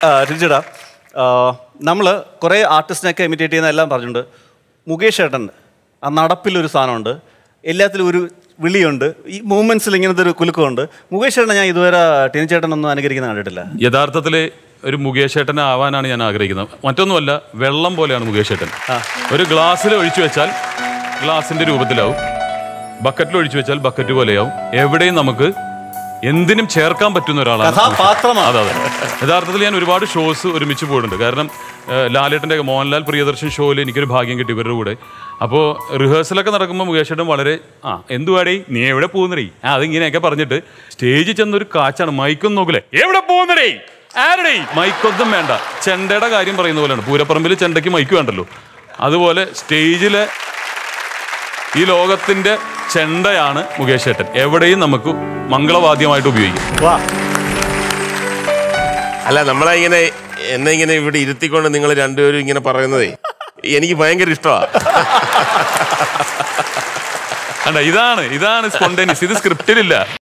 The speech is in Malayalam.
രുചിടാ നമ്മൾ കുറേ ആർട്ടിസ്റ്റിനൊക്കെ ഇമിറ്റേറ്റ് ചെയ്യുന്ന എല്ലാം പറഞ്ഞിട്ടുണ്ട് മുകേഷ് ഏട്ടൻ ആ നടപ്പിലൊരു സാധനമുണ്ട് എല്ലാത്തിലും ഒരു വിളിയുണ്ട് ഈ മൂവ്മെന്റ്സിൽ ഇങ്ങനത്തെ ഒരു കുലുക്കമുണ്ട് മുകേഷ് ഏട്ടനെ ഞാൻ ഇതുവരെ ടിനി ചേട്ടനൊന്നും അനുകരിക്കുന്ന കണ്ടിട്ടില്ല യഥാർത്ഥത്തിൽ ഒരു മുകേഷ് ഏട്ടൻ ആവാനാണ് ഞാൻ ആഗ്രഹിക്കുന്നത് മറ്റൊന്നുമല്ല വെള്ളം പോലെയാണ് മുകേഷ് ഏട്ടൻ ഒരു ഗ്ലാസ്സിൽ ഒഴിച്ചു വെച്ചാൽ ഗ്ലാസിന്റെ രൂപത്തിലാവും ബക്കറ്റിൽ ഒഴിച്ചു വെച്ചാൽ ബക്കറ്റ് പോലെയാവും എവിടെയും നമുക്ക് എന്തിനും ചേർക്കാൻ പറ്റുന്ന ഒരാളാണ് കഥാപാത്രമാണ്. അതെ അതെ യഥാർത്ഥത്തിൽ ഞാൻ ഒരുപാട് ഷോസ് ഒരുമിച്ച് പോയിട്ടുണ്ട് കാരണം ഏഹ്, ലാലേട്ടൻ്റെ മോഹൻലാൽ പ്രിയദർശൻ ഷോയിൽ എനിക്കൊരു ഭാഗ്യം കിട്ടി ഇവരുടെ കൂടെ അപ്പോൾ റിഹേഴ്സലൊക്കെ നടക്കുമ്പോൾ മുകേഷ് ഏട്ടൻ വളരെ ആ എന്തുവാടേ നീ എവിടെ പോകുന്നടേ ആ അതിങ്ങനെയൊക്കെ പറഞ്ഞിട്ട് സ്റ്റേജിൽ ചെന്നൊരു കാച്ചാണ് മൈക്കൊന്നും നോക്കില്ലേ എവിടെ പോകുന്നടേ ആരടേ മൈക്കൊന്നും വേണ്ട ചെണ്ടയുടെ കാര്യം പറയുന്ന പോലെയാണ് പൂരപ്പറമ്പിൽ ചെണ്ടയ്ക്ക് മൈക്ക് വേണ്ടല്ലോ അതുപോലെ സ്റ്റേജിലെ ഈ ലോകത്തിന്റെ ചെണ്ടയാണ് മുകേഷ് ഏട്ടൻ എവിടെയും നമുക്ക് മംഗളവാദ്യമായിട്ട് ഉപയോഗിക്കും വാ അല്ല നമ്മളെ ഇങ്ങനെ എന്നെ ഇങ്ങനെ ഇവിടെ ഇരുത്തിക്കൊണ്ട് നിങ്ങൾ രണ്ടുപേരും ഇങ്ങനെ പറയുന്നതേ എനിക്ക് ഭയങ്കര ഇഷ്ടമാണ് കണ്ട ഇതാണ് ഇതാണ് സ്പോണ്ടേനിയസ് ഇത് സ്ക്രിപ്റ്റിലില്ല